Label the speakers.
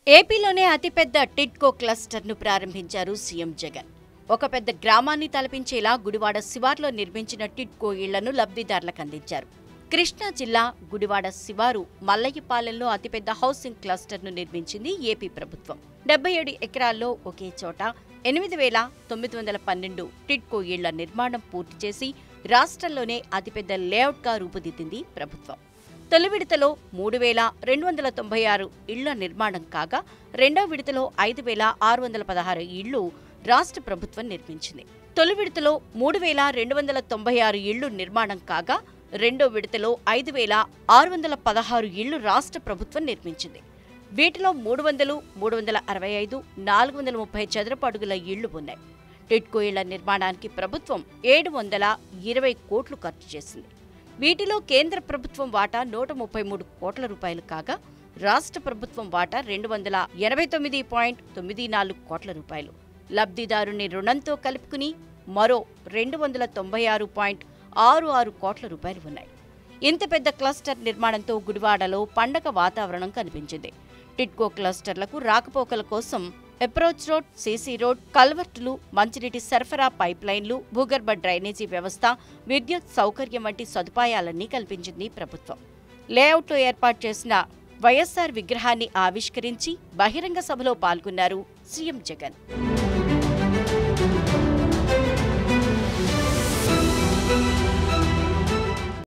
Speaker 1: ఏపీలోనే అతిపెద్ద టిడ్కో క్లస్టర్ను ప్రారంభించారు సీఎం జగన్ ఒక పెద్ద గ్రామాన్ని తలపించేలా గుడివాడ శివార్లో నిర్మించిన టిడ్కో ఇళ్లను లబ్ధిదారులకు అందించారు కృష్ణా జిల్లా గుడివాడ శివారు మల్లయ్యపాలెంలో అతిపెద్ద హౌసింగ్ క్లస్టర్ను నిర్మించింది ఏపీ ప్రభుత్వం డెబ్బై ఏడు ఎకరాల్లో ఒకే చోట ఎనిమిది వేల తొమ్మిది వందల పన్నెండు టిడ్కో ఇళ్ల నిర్మాణం పూర్తి చేసి రాష్ట్రంలోనే అతిపెద్ద లేఅవుట్గా రూపుదిద్దింది ప్రభుత్వం తొలి విడతలో మూడు వేల రెండు వందల తొంభై ఆరు ఇళ్ల నిర్మాణం కాగా రెండో విడతలో ఐదు వేల ఆరు వందల పదహారు ఇళ్లు రాష్ట్ర ప్రభుత్వం నిర్మించింది తొలి విడతలో మూడు వేల రెండు వందల తొంభై ఆరు ఇళ్లు నిర్మాణం కాగా రెండో విడతలో ఐదు వేల ఆరు వందల పదహారు ఇళ్లు రాష్ట్ర ప్రభుత్వం నిర్మించింది వీటిలో మూడు వందలు మూడు వందల అరవై ఐదు నాలుగు వందల ముప్పై చదరపు అడుగుల ఇళ్లు ఉన్నాయి టిడ్కో ఇళ్ల నిర్మాణానికి ప్రభుత్వం ఏడు వందల ఇరవై కోట్లు ఖర్చు చేసింది వీటిలో కేంద్ర ప్రభుత్వం వాటా నూట ముప్పై మూడు కోట్ల రూపాయలు కాగా రాష్ట్ర ప్రభుత్వం వాటా రెండు వందల ఎనభై తొమ్మిది పాయింట్ తొమ్మిది నాలుగు కోట్ల రూపాయలు లబ్ధిదారుని రుణంతో కలుపుకుని మరో రెండు వందల తొంభై ఆరు పాయింట్ ఆరు ఆరు కోట్ల రూపాయలు ఉన్నాయి ఇంత పెద్ద క్లస్టర్ నిర్మాణంతో గుడివాడలో పండగ వాతావరణం కనిపించింది టిడ్కో క్లస్టర్లకు రాకపోకల కోసం అప్రోచ్ రోడ్ సీసీ రోడ్ కల్వర్టులు మంచినీటి సరఫరా పైప్ లైన్లు భూగర్భ డ్రైనేజీ వ్యవస్థ విద్యుత్ సౌకర్యం వంటి సదుపాయాలన్నీ కల్పించింది ప్రభుత్వం లేఅవుట్లో ఏర్పాటు చేసిన వైఎస్సార్ విగ్రహాన్ని ఆవిష్కరించి బహిరంగ సభలో పాల్గొన్నారు సీఎం జగన్